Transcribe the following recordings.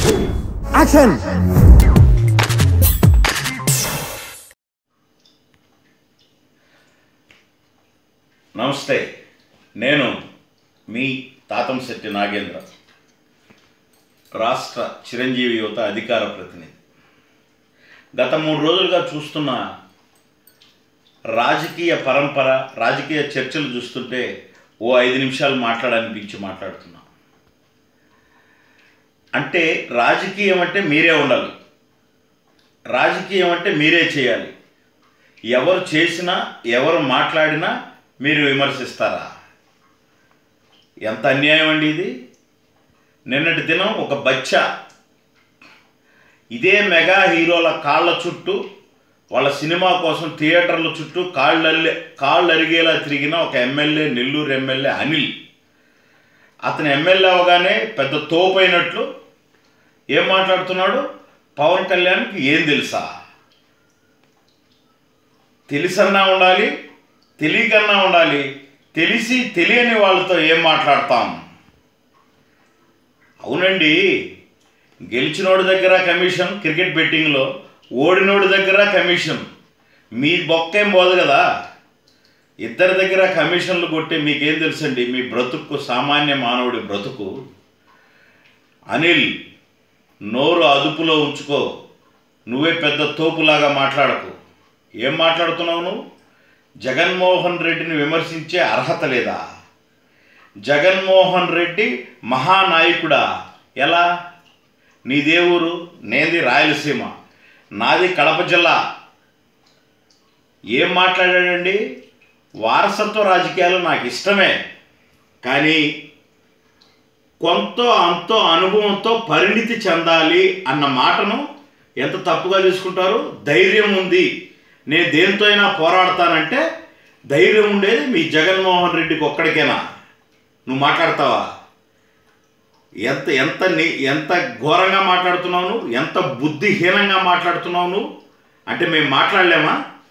Action నమస్తే నేను మీ తాతంశెట్టి నాగేంద్ర రాష్ట్ర చిరంజీవి యువత అధికార ప్రతినిధి గత మూడు రోజులుగా చూస్తున్న రాజకీయ పరంపర రాజకీయ చర్చలు చూస్తుంటే ఓ ఐదు నిమిషాలు మాట్లాడనిపించి మాట్లాడుతున్నా అంటే రాజకీయం అంటే మీరే ఉండాలి రాజకీయం అంటే మీరే చేయాలి ఎవరు చేసినా ఎవరు మాట్లాడినా మీరు విమర్శిస్తారా ఎంత అన్యాయం అండి ఇది నిన్నటి దినం ఒక బచ్చా ఇదే మెగా హీరోల కాళ్ళ చుట్టూ వాళ్ళ సినిమా కోసం థియేటర్ల చుట్టూ కాళ్ళల్లే కాళ్ళు అరిగేలా తిరిగిన ఒక ఎమ్మెల్యే నెల్లూరు ఎమ్మెల్యే అనిల్ అతను ఎమ్మెల్యే అవగానే పెద్ద తోపైనట్లు ఏం మాట్లాడుతున్నాడు పవన్ కళ్యాణ్కి ఏం తెలుసా తెలిసన్నా ఉండాలి తెలియకన్నా ఉండాలి తెలిసి తెలియని వాళ్ళతో ఏం మాట్లాడతాం అవునండి గెలిచినోడి దగ్గర కమిషన్ క్రికెట్ బెట్టింగ్లో ఓడినోడి దగ్గర కమిషన్ మీ బొక్కేం పోదు కదా ఇద్దరి దగ్గర కమిషన్లు కొట్టే మీకేం తెలుసండి మీ బ్రతుకు సామాన్య మానవుడి బ్రతుకు అనిల్ నోరు అదుపులో ఉంచుకో నువ్వే పెద్ద తోపులాగా మాట్లాడకు ఏం మాట్లాడుతున్నావు నువ్వు జగన్మోహన్ రెడ్డిని విమర్శించే అర్హత లేదా జగన్మోహన్ రెడ్డి మహానాయకుడా ఎలా నీ దేవురు నేది రాయలసీమ నాది కడప జిల్లా ఏం మాట్లాడాడండి వారసత్వ రాజకీయాలు నాకు ఇష్టమే కానీ కొంత అంతో అనుభవంతో పరిణితి చెందాలి అన్న మాటను ఎంత తప్పుగా తీసుకుంటారు ధైర్యం ఉంది నేను దేంతో అయినా పోరాడతానంటే ధైర్యం ఉండేది మీ జగన్మోహన్ రెడ్డికి ఒక్కడికేనా నువ్వు మాట్లాడతావా ఎంత ఎంత ని- ఎంత ఘోరంగా మాట్లాడుతున్నావు నువ్వు ఎంత బుద్ధిహీనంగా మాట్లాడుతున్నావు నువ్వు అంటే మేము మాట్లాడలేమా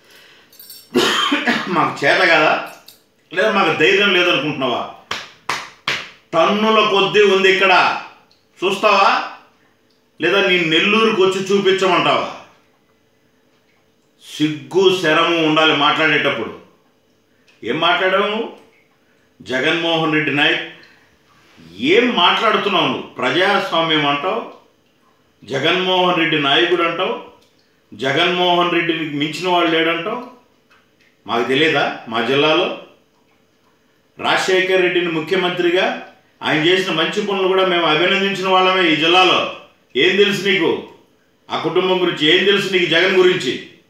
మాకు చేత కదా లేదా మాకు ధైర్యం లేదనుకుంటున్నావా టన్నుల కొద్దీ ఉంది ఇక్కడ చూస్తావా లేదా నీ నెల్లూరుకు వచ్చి చూపించమంటావా సిగ్గు శరము ఉండాలి మాట్లాడేటప్పుడు ఏం మాట్లాడావు నువ్వు జగన్మోహన్ రెడ్డి నాయక్ ఏం మాట్లాడుతున్నావు నువ్వు ప్రజాస్వామ్యం అంటావు జగన్మోహన్ రెడ్డి నాయకుడు అంటావు జగన్మోహన్ రెడ్డిని మించిన వాళ్ళు లేడంటావు మాకు తెలియదా మా జిల్లాలో రాజశేఖర్ రెడ్డిని ముఖ్యమంత్రిగా ఆయన చేసిన మంచి పనులు కూడా మేము అభినందించిన వాళ్ళమే ఈ జిల్లాలో ఏం తెలుసు నీకు ఆ కుటుంబం గురించి ఏం తెలుసు నీకు జగన్ గురించి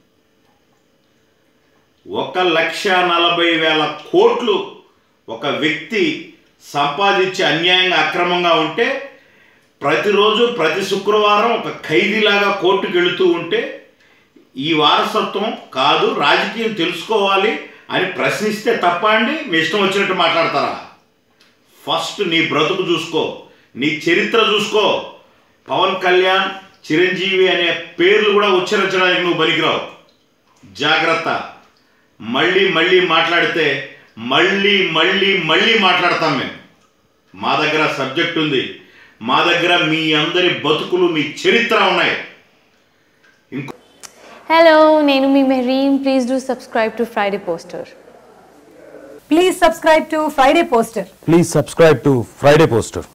ఒక లక్ష నలభై వేల కోట్లు ఒక వ్యక్తి సంపాదించి అన్యాయంగా అక్రమంగా ఉంటే ప్రతిరోజు ప్రతి శుక్రవారం ఒక ఖైదీలాగా కోర్టుకు వెళుతూ ఉంటే ఈ వారసత్వం కాదు రాజకీయం తెలుసుకోవాలి అని ప్రశ్నిస్తే తప్ప అండి మీ ఇష్టం వచ్చినట్టు మాట్లాడతారా ఫస్ట్ నీ బ్రతుకు చూసుకో నీ చరిత్ర చూసుకో పవన్ కళ్యాణ్ చిరంజీవి అనే పేర్లు కూడా ఉచ్చరించడానికి నువ్వు పనికిరావు జాగ్రత్త మళ్ళీ మళ్ళీ మాట్లాడితే మళ్ళీ మళ్ళీ మళ్ళీ మాట్లాడతాం మేము మా దగ్గర సబ్జెక్ట్ ఉంది మా దగ్గర మీ అందరి బతుకులు మీ చరిత్ర ఉన్నాయి Hello, నేను మీ Mehreen please do subscribe to Friday poster Please subscribe to Friday Poster. Please subscribe to Friday poster